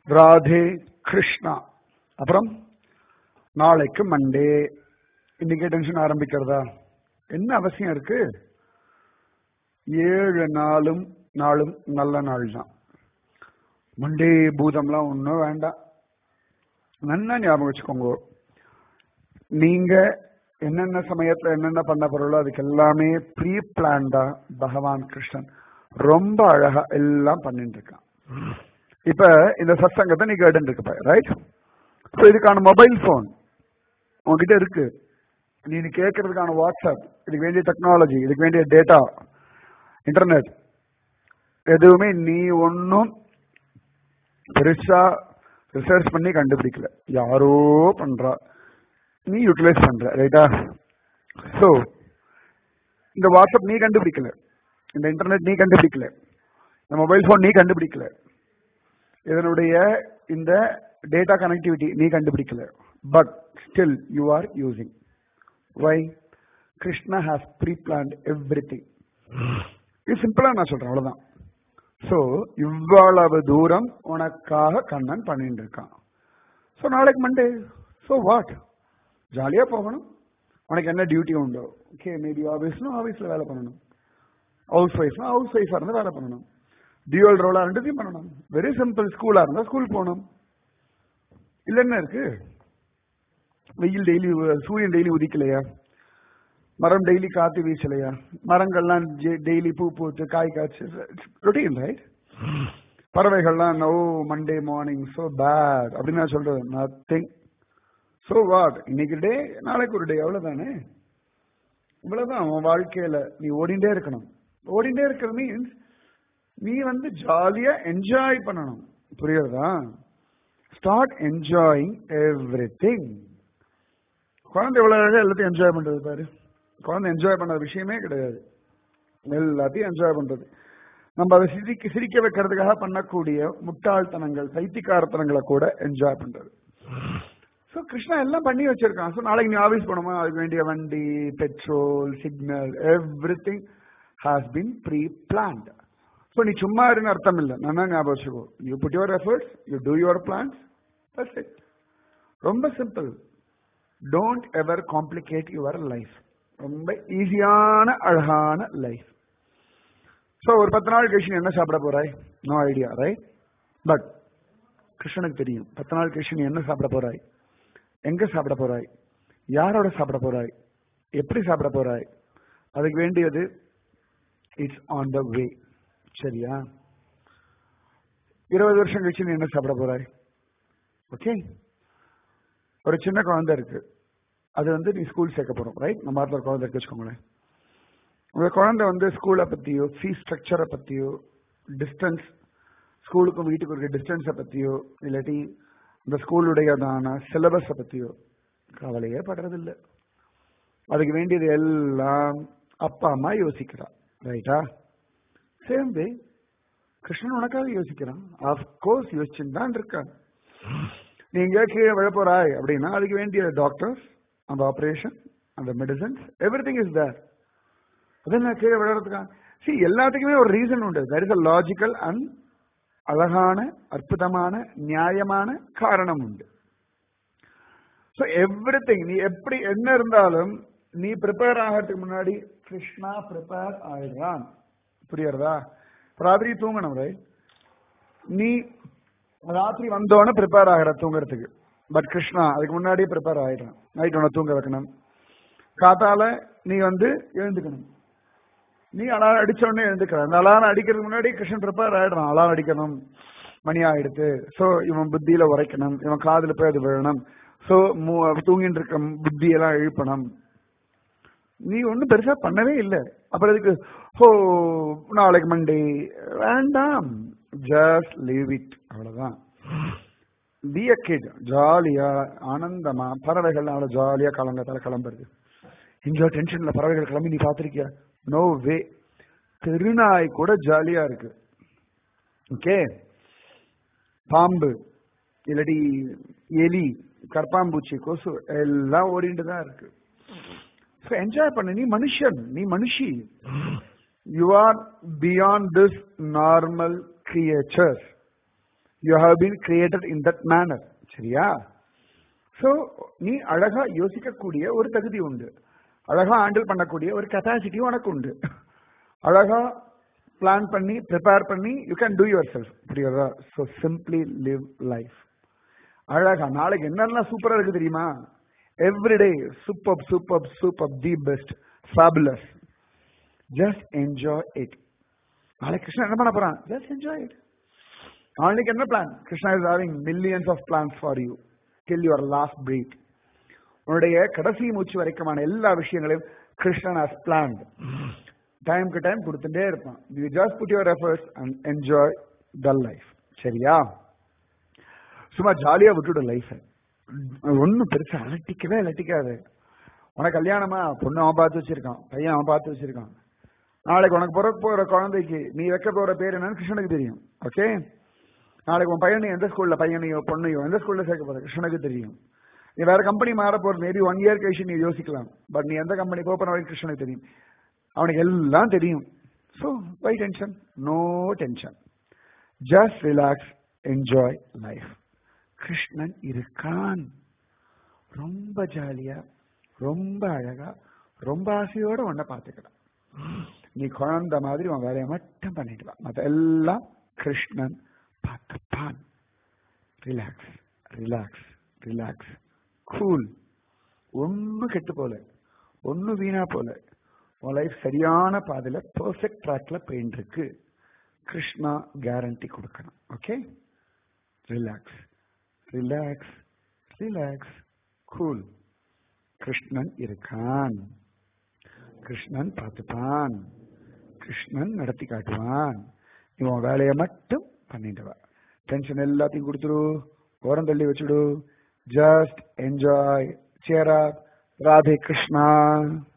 ராதே கிருஷ்ணா அப்புறம் நாளைக்கு மண்டே இன்னைக்கே டென்ஷன் ஆரம்பிக்கிறதா என்ன அவசியம் இருக்கு ஏழு நாளும் நாளும் நல்ல நாள் தான் மண்டே பூதம்லாம் ஒன்றும் வேண்டாம் நல்லா ஞாபகம் வச்சுக்கோங்க நீங்க என்னென்ன சமயத்துல என்னென்ன பண்ண போறீங்களோ அதுக்கு எல்லாமே ப்ரீ பிளான்டா பகவான் கிருஷ்ணன் ரொம்ப அழகா எல்லாம் பண்ணிட்டு இருக்கான் இப்ப இந்த சத்சங்கத்தை நீ கேட்டு இருக்க ரைட் ஸோ இதுக்கான மொபைல் போன் உங்ககிட்ட இருக்கு நீ இது கேட்கறதுக்கான வாட்ஸ்அப் இதுக்கு வேண்டிய டெக்னாலஜி இதுக்கு வேண்டிய டேட்டா இன்டர்நெட் எதுவுமே நீ ஒன்றும் பெருசா ரிசர்ச் பண்ணி கண்டுபிடிக்கல யாரோ பண்றா நீ யூட்டிலைஸ் பண்ற ரைட்டா ஸோ இந்த வாட்ஸ்அப் நீ கண்டுபிடிக்கல இந்த இன்டர்நெட் நீ கண்டுபிடிக்கல இந்த மொபைல் ஃபோன் நீ கண்டுபிடிக்கல இதனுடைய இந்த டேட்டா கனெக்டிவிட்டி நீ கண்டுபிடிக்கல but still you are using why Krishna has pre planned everything இது சிம்பிளா நான் சொல்றேன் அவ்வளவுதான் ஸோ இவ்வளவு தூரம் உனக்காக கண்ணன் பண்ணிட்டு இருக்கான் ஸோ நாளைக்கு மண்டே ஸோ வாட் ஜாலியா போகணும் உனக்கு என்ன டியூட்டி உண்டோ ஓகே மேபி ஆஃபீஸ்னா ஆஃபீஸில் வேலை பண்ணணும் ஹவுஸ் ஒய்ஃப்னா ஹவுஸ் ஒய்ஃபாக இருந்தால் வேலை பண்ணணும் டியூவல் ரோலாக ரெண்டுத்தையும் பண்ணணும் வெரி சிம்பிள் ஸ்கூலாக இருந்தால் ஸ்கூல் போகணும் இல்லை என்ன இருக்கு வெயில் டெய்லி சூரியன் டெய்லி உதிக்கலையா மரம் டெய்லி காத்து வீசலையா மரங்கள்லாம் டெய்லி பூ பூத்து காய் காய்ச்சி ரொட்டீன் ரைட் பறவைகள்லாம் no Monday morning so bad அப்படின்னு நான் சொல்றது நத்திங் ஸோ வாட் இன்னைக்கு டே நாளைக்கு ஒரு டே அவ்வளவுதானே இவ்வளவுதான் உன் வாழ்க்கையில நீ ஓடிண்டே இருக்கணும் ஓடிண்டே இருக்கிற மீன்ஸ் நீ வந்து ஜாலியா என்ஜாய் பண்ணணும் புரியுறதா ஸ்டார்ட் என்ஜாயிங் எவ்ரி திங் குழந்தை எவ்வளவு அழகா எல்லாத்தையும் என்ஜாய் பண்றது பாரு குழந்தை என்ஜாய் பண்ண விஷயமே கிடையாது எல்லாத்தையும் என்ஜாய் பண்றது நம்ம அதை சிரிக்க சிரிக்க வைக்கிறதுக்காக பண்ணக்கூடிய முட்டாள்தனங்கள் பைத்தியக்காரத்தனங்களை கூட என்ஜாய் பண்றது ஸோ கிருஷ்ணா எல்லாம் பண்ணி வச்சிருக்கான் ஸோ நாளைக்கு நீ ஆஃபீஸ் போனோமா அதுக்கு வேண்டிய வண்டி petrol signal everything has been pre planned so நீ சும்மா இருன்னு அர்த்தம் இல்லை நான் ஞாபகம் வச்சுக்கோ you put your efforts you do your plans perfect ரொம்ப simple don't ever complicate your life ரொம்ப ஈஸியான அழகான லைஃப் ஸோ ஒரு பத்து நாள் கழிச்சு நீ என்ன சாப்பிட போறாய் நோ ஐடியா ரைட் பட் கிருஷ்ணனுக்கு தெரியும் பத்து நாள் கழிச்சு நீ என்ன சாப்பிட போறாய் எங்க சாப்பிட போறாய் யாரோட சாப்பிட போறாய் எப்படி சாப்பிட போறாய் அதுக்கு வேண்டியது இட்ஸ் ஆன் த வே சரியா இருபது வருஷம் கழிச்சு நீ என்ன சாப்பிட போறாய் ஓகே ஒரு சின்ன குழந்தை இருக்கு அது வந்து நீ ஸ்கூல் சேர்க்க போறோம் ரைட் நம்ம ஆத்துல குழந்தை இருக்கு வச்சுக்கோங்களேன் உங்க குழந்தை வந்து ஸ்கூலை பத்தியோ ஃபீஸ் ஸ்ட்ரக்சரை பத்தியோ டிஸ்டன்ஸ் ஸ்கூலுக்கும் வீட்டுக்கு இருக்க டிஸ்டன்ஸை பத்தியோ இல்லாட்டி இந்த ஸ்கூலுடையதான சிலபஸை பத்தியோ கவலையே படுறதில்லை அதுக்கு வேண்டியது எல்லாம் அப்பா அம்மா யோசிக்கிறா ரைட்டா சேம் வே கிருஷ்ணன் உனக்காக யோசிக்கிறான் அப்கோர்ஸ் யோசிச்சுன்னு தான் இருக்கான் நீங்க கீழே விழ போறாய் அப்படின்னா அதுக்கு வேண்டிய டாக்டர்ஸ் அந்த ஆபரேஷன் அந்த medicines everything is there அதெல்லாம் கீழே விழறதுக்கா சி எல்லாத்துக்குமே ஒரு ரீசன் உண்டு that is a logical and அழகான அற்புதமான நியாயமான காரணம் உண்டு ஸோ எவ்ரி திங் நீ எப்படி என்ன இருந்தாலும் நீ ப்ரிப்பேர் ஆகிறதுக்கு முன்னாடி கிருஷ்ணா ப்ரிப்பேர் ஆயிடுறான் புரியறதா ராத்திரி தூங்கணும் ரை நீ ராத்திரி வந்தோடனே ப்ரிப்பேர் ஆகிற தூங்குறதுக்கு பட் கிருஷ்ணா அதுக்கு முன்னாடியே ப்ரிப்பேர் ஆயிடுறான் நைட் உன தூங்க வைக்கணும் காத்தால நீ வந்து எழுந்துக்கணும் நீ அலாரம் அடிச்ச உடனே எழுந்துக்கிற அந்த அலாரம் அடிக்கிறதுக்கு முன்னாடி கிருஷ்ணன் ப்ரிப்பேர் ஆயிடுறான் அலாரம் அடிக்கணும் மணி ஆயிடுத்து ஸோ இவன் புத்தியில உரைக்கணும் இவன் காதுல போய் அது விழணும் ஸோ தூங்கிட்டு இருக்க புத்தியெல்லாம் எழுப்பணும் நீ ஒன்றும் பெருசா பண்ணவே இல்லை அப்புறம் இதுக்கு ஹோ நாளைக்கு மண்டே வேண்டாம் ஜஸ்ட் லீவ் இட் அவ்வளவுதான் பி அ கிட் ஜாலியா ஆனந்தமா பறவைகள் அவ்வளவு ஜாலியா காலங்கத்தால கிளம்புறது இங்க டென்ஷன்ல பறவைகள் கிளம்பி நீ பாத்திருக்கியா நோ வே திருநாய் கூட ஜாலியா இருக்கு ஓகே பாம்பு இல்லாட்டி எலி கற்பாம்பூச்சி கொசு எல்லாம் ஓடிட்டு தான் இருக்கு என்ஜாய் பண்ணு நீ மனுஷன் நீ மனுஷி you are beyond this normal creature you have been created in that manner சரியா ஸோ நீ அழகா யோசிக்கக்கூடிய ஒரு தகுதி உண்டு அழகா ஹேண்டில் பண்ணக்கூடிய ஒரு கெப்பாசிட்டி உனக்கு உண்டு அழகா பிளான் பண்ணி ப்ரிப்பேர் பண்ணி you can do yourself புரியுதா ஸோ சிம்பிளி லிவ் லைஃப் அழகா நாளைக்கு என்னெல்லாம் சூப்பரா இருக்கு தெரியுமா everyday super super super the best fabulous just enjoy it நாளைக்கு கிருஷ்ணா என்ன பண்ண போறான் ஜஸ்ட் என்ஜாய் இட் நாளைக்கு என்ன plan Krishna is having millions of plans for you till your last breath உன்னுடைய கடைசி மூச்சு வரைக்குமான எல்லா விஷயங்களையும் கிருஷ்ணன் ஹாஸ் பிளான்ட் டைம்க்கு டைம் கொடுத்துட்டே இருப்பான் you just put your efforts and enjoy the life சரியா சும்மா ஜாலியா விட்டுடு லைஃப் ஒன்னும் பெருசா அலட்டிக்கவே அலட்டிக்காது உனக்கு கல்யாணமா பொண்ணு அவன் பார்த்து வச்சிருக்கான் பையன் அவன் பார்த்து வச்சிருக்கான் நாளைக்கு உனக்கு பிறக்க போற குழந்தைக்கு நீ வைக்க போற பேர் என்னன்னு கிருஷ்ணனுக்கு தெரியும் ஓகே நாளைக்கு உன் பையன் நீ எந்த ஸ்கூல்ல பையனையோ பொண்ணையோ எந்த ஸ்கூல்ல சேர்க்க போற கிருஷ்ணனுக்கு தெரியும் நீ வேற கம்பெனி மாற போற மேபி ஒன் இயர் கழிச்சு நீ யோசிக்கலாம் பட் நீ எந்த கம்பெனி போக போற வரைக்கும் கிருஷ்ணனுக்கு தெரியும் அவனுக்கு எல்லாம் தெரியும் so why tension no tension just relax enjoy life Krishnan இருக்கான் ரொம்ப ஜாலியா ரொம்ப அழகா ரொம்ப ஆசையோட உன்னை பார்த்துக்கலாம் நீ குழந்த மாதிரி உன் வேலையை மட்டும் பண்ணிக்கலாம் மற்ற எல்லாம் கிருஷ்ணன் பார்த்துப்பான் ரிலாக்ஸ் ரிலாக்ஸ் ரிலாக்ஸ் கூல் ஒன்னும் கெட்டு போல ஒன்னும் வீணா போல உன் லைஃப் சரியான பாதையில பெர்ஃபெக்ட் ட்ராக்ல போயின்னு இருக்கு கிருஷ்ணா கேரண்டி கொடுக்கணும் okay relax relax relax cool Krishnan இருக்கான் கிருஷ்ணன் பார்த்துப்பான் கிருஷ்ணன் நடத்தி காட்டுவான் இவன் வேலையை மட்டும் பண்ணிடுவா டென்ஷன் எல்லாத்தையும் கொடுத்துரு ஓரம் தள்ளி வச்சுடு ஜஸ்ட் என்ஜாய் சேரா ராதே கிருஷ்ணா